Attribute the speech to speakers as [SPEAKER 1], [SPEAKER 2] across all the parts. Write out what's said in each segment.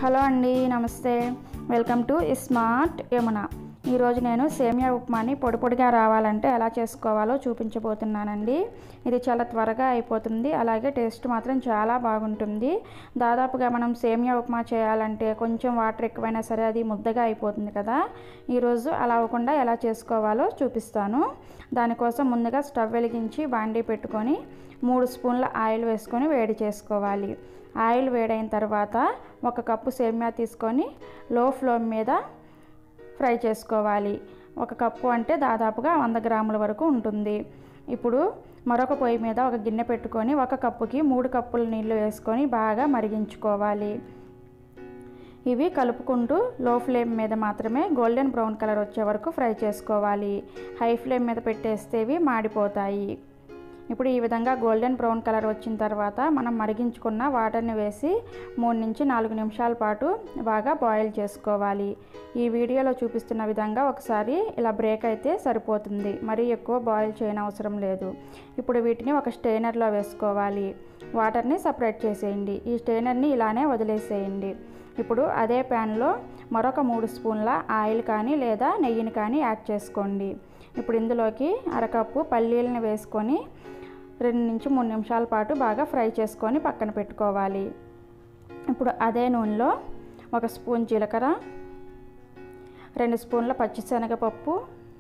[SPEAKER 1] hello అండి నమస్తే welcome to smart Yamuna ఈరోజు నేను సేమియా ఉప్మాని పొడి పొడిగా రావాలంటే ఎలా చేసుకోవాలో చూపించబోతున్నానండి ఇది చాలా త్వరగా అయిపోతుంది అలాగే టేస్ట్ మాత్రం చాలా బాగుంటుంది దాదాపుగా మనం సేమియా ఉప్మా చేయాలంటే కొంచెం వాటర్ ఎక్కువైనా సరే అది ముద్దగా అయిపోతుంది కదా ఈరోజు అలా అవ్వకుండా ఎలా చేసుకోవాలో చూపిస్తాను దానికోసం ముందుగా స్టవ్ వెలిగించి బాండీ పెట్టుకొని మూడు స్పూన్ల ఆయిల్ వేసుకొని వేడి చేసుకోవాలి ఆయిల్ వేడైన తర్వాత ఒక కప్పు సేమియా తీసుకొని లో ఫ్లేమ్ మీద ఫ్రై చేసుకోవాలి ఒక కప్పు అంటే దాదాపుగా వంద గ్రాముల వరకు ఉంటుంది ఇప్పుడు మరొక పొయ్యి మీద ఒక గిన్నె పెట్టుకొని ఒక కప్పుకి మూడు కప్పుల నీళ్లు వేసుకొని బాగా మరిగించుకోవాలి ఇవి కలుపుకుంటూ లో ఫ్లేమ్ మీద మాత్రమే గోల్డెన్ బ్రౌన్ కలర్ వచ్చే వరకు ఫ్రై చేసుకోవాలి హై ఫ్లేమ్ మీద పెట్టేస్తే ఇవి మాడిపోతాయి ఇప్పుడు ఈ విధంగా గోల్డెన్ బ్రౌన్ కలర్ వచ్చిన తర్వాత మనం మరిగించుకున్న వాటర్ని వేసి మూడు నుంచి నాలుగు నిమిషాల పాటు బాగా బాయిల్ చేసుకోవాలి ఈ వీడియోలో చూపిస్తున్న విధంగా ఒకసారి ఇలా బ్రేక్ అయితే సరిపోతుంది మరీ ఎక్కువ బాయిల్ చేయనవసరం లేదు ఇప్పుడు వీటిని ఒక స్టెయినర్లో వేసుకోవాలి వాటర్ని సపరేట్ చేసేయండి ఈ స్టెయినర్ని ఇలానే వదిలేసేయండి ఇప్పుడు అదే ప్యాన్లో మరొక మూడు స్పూన్ల ఆయిల్ కానీ లేదా నెయ్యిని కానీ యాడ్ చేసుకోండి ఇప్పుడు ఇందులోకి అరకప్పు పల్లీలను వేసుకొని రెండు నుంచి మూడు నిమిషాల పాటు బాగా ఫ్రై చేసుకొని పక్కన పెట్టుకోవాలి ఇప్పుడు అదే నూనెలో ఒక స్పూన్ జీలకర్ర రెండు స్పూన్ల పచ్చిశనగపప్పు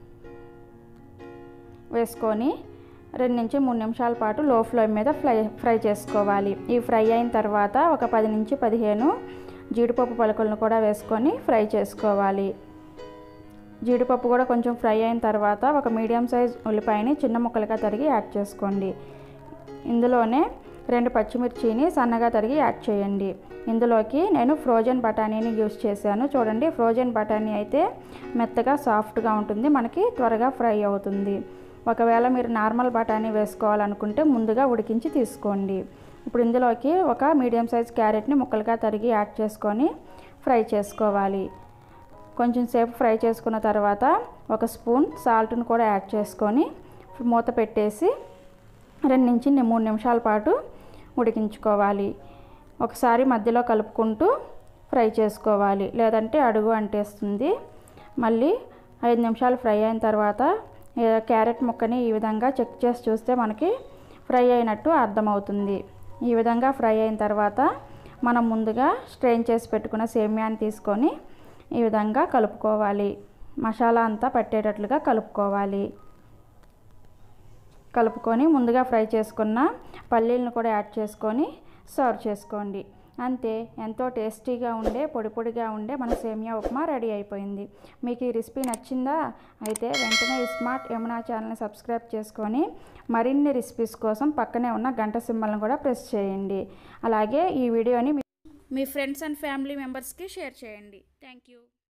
[SPEAKER 1] వేసుకొని రెండు నుంచి మూడు నిమిషాల పాటు లో ఫ్లేమ్ మీద ఫ్రై ఫ్రై చేసుకోవాలి ఈ ఫ్రై అయిన తర్వాత ఒక పది నుంచి పదిహేను జీడిపప్పు పలుకులను కూడా వేసుకొని ఫ్రై చేసుకోవాలి జీడిపప్పు కూడా కొంచెం ఫ్రై అయిన తర్వాత ఒక మీడియం సైజ్ ఉల్లిపాయని చిన్న ముక్కలుగా తరిగి యాడ్ చేసుకోండి ఇందులోనే రెండు పచ్చిమిర్చిని సన్నగా తరిగి యాడ్ చేయండి ఇందులోకి నేను ఫ్రోజన్ బఠానీని యూస్ చేశాను చూడండి ఫ్రోజన్ బఠానీ అయితే మెత్తగా సాఫ్ట్గా ఉంటుంది మనకి త్వరగా ఫ్రై అవుతుంది ఒకవేళ మీరు నార్మల్ బఠానీ వేసుకోవాలనుకుంటే ముందుగా ఉడికించి తీసుకోండి ఇప్పుడు ఇందులోకి ఒక మీడియం సైజ్ క్యారెట్ని ముక్కలుగా తరిగి యాడ్ చేసుకొని ఫ్రై చేసుకోవాలి కొంచెం సేపు ఫ్రై చేసుకున్న తర్వాత ఒక స్పూన్ సాల్ట్ను కూడా యాడ్ చేసుకొని మూత పెట్టేసి రెండు నుంచి మూడు నిమిషాల పాటు ఉడికించుకోవాలి ఒకసారి మధ్యలో కలుపుకుంటూ ఫ్రై చేసుకోవాలి లేదంటే అడుగు అంటేస్తుంది మళ్ళీ ఐదు నిమిషాలు ఫ్రై అయిన తర్వాత క్యారెట్ ముక్కని ఈ విధంగా చెక్ చేసి చూస్తే మనకి ఫ్రై అయినట్టు అర్థమవుతుంది ఈ విధంగా ఫ్రై అయిన తర్వాత మనం ముందుగా స్ట్రెయిన్ చేసి పెట్టుకున్న సేమ్యాన్ని తీసుకొని ఈ విధంగా కలుపుకోవాలి మసాలా అంతా పట్టేటట్లుగా కలుపుకోవాలి కలుపుకొని ముందుగా ఫ్రై చేసుకున్న పల్లీలను కూడా యాడ్ చేసుకొని సర్వ్ చేసుకోండి అంతే ఎంతో టేస్టీగా ఉండే పొడి పొడిగా ఉండే మన సేమియా ఉప్మా రెడీ అయిపోయింది మీకు ఈ రెసిపీ నచ్చిందా అయితే వెంటనే ఈ స్మార్ట్ యమునా ఛానల్ని సబ్స్క్రైబ్ చేసుకొని మరిన్ని రెసిపీస్ కోసం పక్కనే ఉన్న గంట సింబల్ని కూడా ప్రెస్ చేయండి అలాగే ఈ వీడియోని మీ ఫ్రెండ్స్ అండ్ ఫ్యామిలీ మెంబర్స్కి షేర్ చేయండి థ్యాంక్ యూ